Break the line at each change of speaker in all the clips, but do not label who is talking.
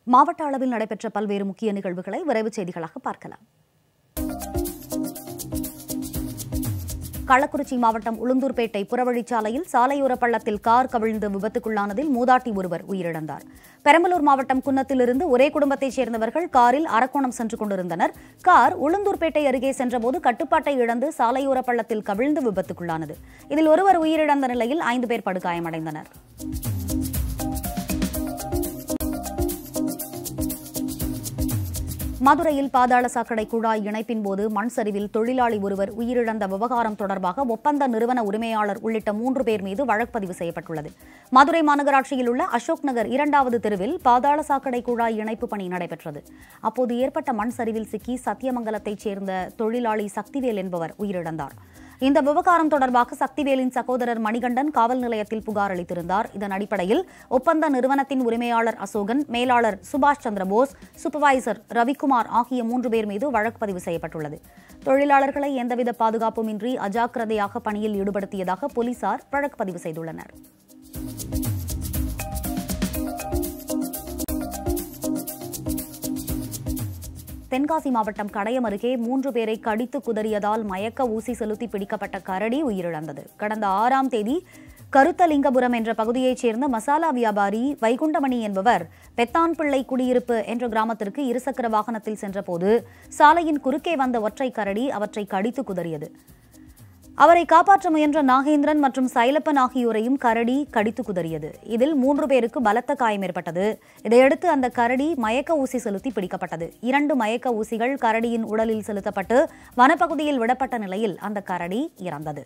மாவட்ட அளவில் நடைபெற்ற பல்வேறு முக்கிய நிகழ்வுகளை விரைவு செய்திகளாக பார்க்கலாம் கள்ளக்குறிச்சி மாவட்டம் உளுந்தூர்பேட்டை புறவழிச்சாலையில் சாலையோர பள்ளத்தில் கார் கவிழ்ந்து விபத்துக்குள்ளானதில் மூதாட்டி ஒருவர் உயிரிழந்தார் பெரம்பலூர் மாவட்டம் குன்னத்திலிருந்து ஒரே குடும்பத்தைச் சேர்ந்தவர்கள் காரில் அரக்கோணம் சென்று கொண்டிருந்தனர் கார் உளுந்தூர்பேட்டை அருகே சென்றபோது கட்டுப்பாட்டை இழந்து சாலையோர பள்ளத்தில் கவிழ்ந்து விபத்துக்குள்ளானது இதில் ஒருவர் உயிரிழந்த நிலையில் ஐந்து பேர் படுகாயமடைந்தனர் மதுரையில் பாதாள சாக்கடை குழாய் இணைப்பின் போது மண் சரிவில் தொழிலாளி ஒருவர் உயிரிழந்த விவகாரம் தொடர்பாக ஒப்பந்த நிறுவன உரிமையாளர் உள்ளிட்ட மூன்று பேர் மீது வழக்குப்பதிவு செய்யப்பட்டுள்ளது மதுரை மாநகராட்சியில் உள்ள அசோக் நகர் இரண்டாவது தெருவில் பாதாள சாக்கடை குழாய் இணைப்பு பணி நடைபெற்றது அப்போது ஏற்பட்ட மண் சரிவில் சிக்கி சத்தியமங்கலத்தைச் சேர்ந்த தொழிலாளி சக்திவேல் என்பவர் உயிரிழந்தார் இந்த விவகாரம் தொடர்பாக சக்திவேலின் சகோதரர் மணிகண்டன் காவல் நிலையத்தில் புகார் அளித்திருந்தார் இதன் அடிப்படையில் ஒப்பந்த நிறுவனத்தின் உரிமையாளர் அசோகன் மேலாளர் சுபாஷ் சந்திர போஸ் சூப்பர்வைசர் ரவிக்குமார் ஆகிய மூன்று பேர் மீது வழக்கு பதிவு செய்யப்பட்டுள்ளது தொழிலாளர்களை எந்தவித பாதுகாப்புமின்றி அஜாக்கிரதையாக பணியில் ஈடுபடுத்தியதாக போலீசார் வழக்கு பதிவு செய்துள்ளனர் தென்காசி மாவட்டம் கடையம் அருகே மூன்று பேரை கடித்து குதறியதால் மயக்க ஊசி செலுத்தி பிடிக்கப்பட்ட கரடி உயிரிழந்தது கடந்த ஆறாம் தேதி கருத்தலிங்கபுரம் என்ற பகுதியைச் சேர்ந்த மசாலா வியாபாரி வைகுண்டமணி என்பவர் பெத்தான்பிள்ளை குடியிருப்பு என்ற கிராமத்திற்கு இருசக்கர வாகனத்தில் சென்றபோது சாலையின் குறுக்கே வந்த ஒற்றை கரடி அவற்றை கடித்து குதறியது அவரை காப்பாற்ற முயன்ற நாகேந்திரன் மற்றும் சைலப்பன் ஆகியோரையும் கரடி கடித்து குதறியது இதில் மூன்று பேருக்கு பலத்த காயம் ஏற்பட்டது இதையடுத்து அந்த கரடி மயக்க ஊசி செலுத்தி பிடிக்கப்பட்டது இரண்டு மயக்க ஊசிகள் கரடியின் உடலில் செலுத்தப்பட்டு வனப்பகுதியில் விடப்பட்ட நிலையில் அந்த கரடி இறந்தது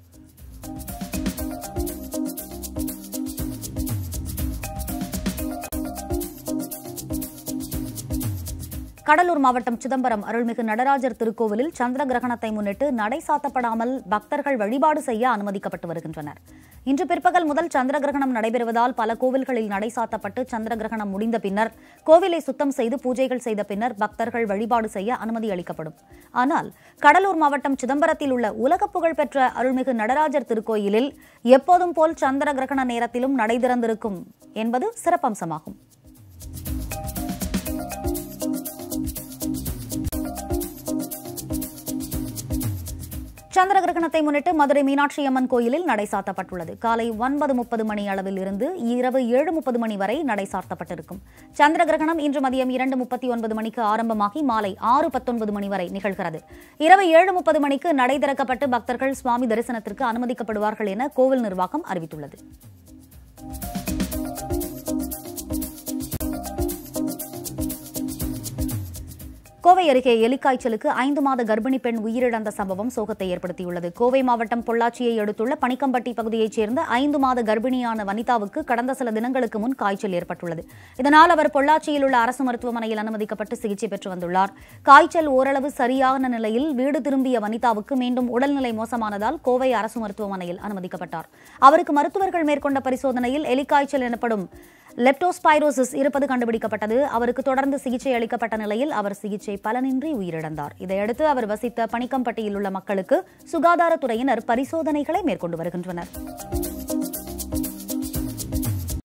கடலூர் மாவட்டம் சிதம்பரம் அருள்மிகு நடராஜர் திருக்கோவிலில் சந்திர கிரகணத்தை முன்னிட்டு நடை சாத்தப்படாமல் பக்தர்கள் வழிபாடு செய்ய அனுமதிக்கப்பட்டு வருகின்றனர் இன்று பிற்பகல் முதல் சந்திர கிரகணம் நடைபெறுவதால் பல கோவில்களில் நடை சாத்தப்பட்டு சந்திர கிரகணம் முடிந்த பின்னர் கோவிலை சுத்தம் செய்து பூஜைகள் செய்த பின்னர் பக்தர்கள் வழிபாடு செய்ய அனுமதி அளிக்கப்படும் ஆனால் கடலூர் மாவட்டம் சிதம்பரத்தில் உள்ள உலக புகழ்பெற்ற அருள்மிகு நடராஜர் திருக்கோயிலில் எப்போதும் போல் சந்திர கிரகண நேரத்திலும் நடை திறந்திருக்கும் என்பது சிறப்பம்சமாகும் சந்திர கிரகணத்தை முன்னிட்டு மதுரை மீனாட்சி அம்மன் கோயிலில் நடை சாத்தப்பட்டுள்ளது காலை ஒன்பது முப்பது மணி அளவில் இருந்து இரவு ஏழு முப்பது மணி வரை நடை சாத்தப்பட்டிருக்கும் சந்திர கிரகணம் இன்று மதியம் இரண்டு முப்பத்தி ஒன்பது மணிக்கு ஆரம்பமாகி மாலை ஆறு பத்தொன்பது மணி வரை நிகழ்கிறது இரவு ஏழு முப்பது மணிக்கு நடை திறக்கப்பட்டு பக்தர்கள் சுவாமி தரிசனத்திற்கு அனுமதிக்கப்படுவார்கள் என கோவில் நிர்வாகம் அறிவித்துள்ளது கோவை அருகே எலிக்காய்ச்சலுக்கு ஐந்து மாத கர்ப்பிணி பெண் உயிரிழந்த சம்பவம் சோகத்தை ஏற்படுத்தியுள்ளது கோவை மாவட்டம் பொள்ளாச்சியை அடுத்துள்ள பனிக்கம்பட்டி பகுதியைச் சேர்ந்த ஐந்து மாத கர்ப்பிணியான வனிதாவுக்கு கடந்த சில தினங்களுக்கு முன் காய்ச்சல் ஏற்பட்டுள்ளது இதனால் அவர் பொள்ளாச்சியில் உள்ள அரசு மருத்துவமனையில் அனுமதிக்கப்பட்டு சிகிச்சை பெற்று வந்துள்ளார் காய்ச்சல் ஓரளவு சரியான நிலையில் வீடு திரும்பிய வனிதாவுக்கு மீண்டும் உடல்நிலை மோசமானதால் கோவை அரசு மருத்துவமனையில் அனுமதிக்கப்பட்டார் அவருக்கு மருத்துவர்கள் மேற்கொண்ட பரிசோதனையில் எலிக்காய்ச்சல் எனப்படும் லெப்டோஸ்பைரோசிஸ் இருப்பது கண்டுபிடிக்கப்பட்டது அவருக்கு தொடர்ந்து சிகிச்சை அளிக்கப்பட்ட நிலையில் அவர் சிகிச்சை பலனின்றி உயிரிழந்தார் இதையடுத்து அவர் வசித்த பனிக்கம்பட்டியில் உள்ள மக்களுக்கு சுகாதாரத்துறையினர் பரிசோதனைகளை மேற்கொண்டு வருகின்றனர்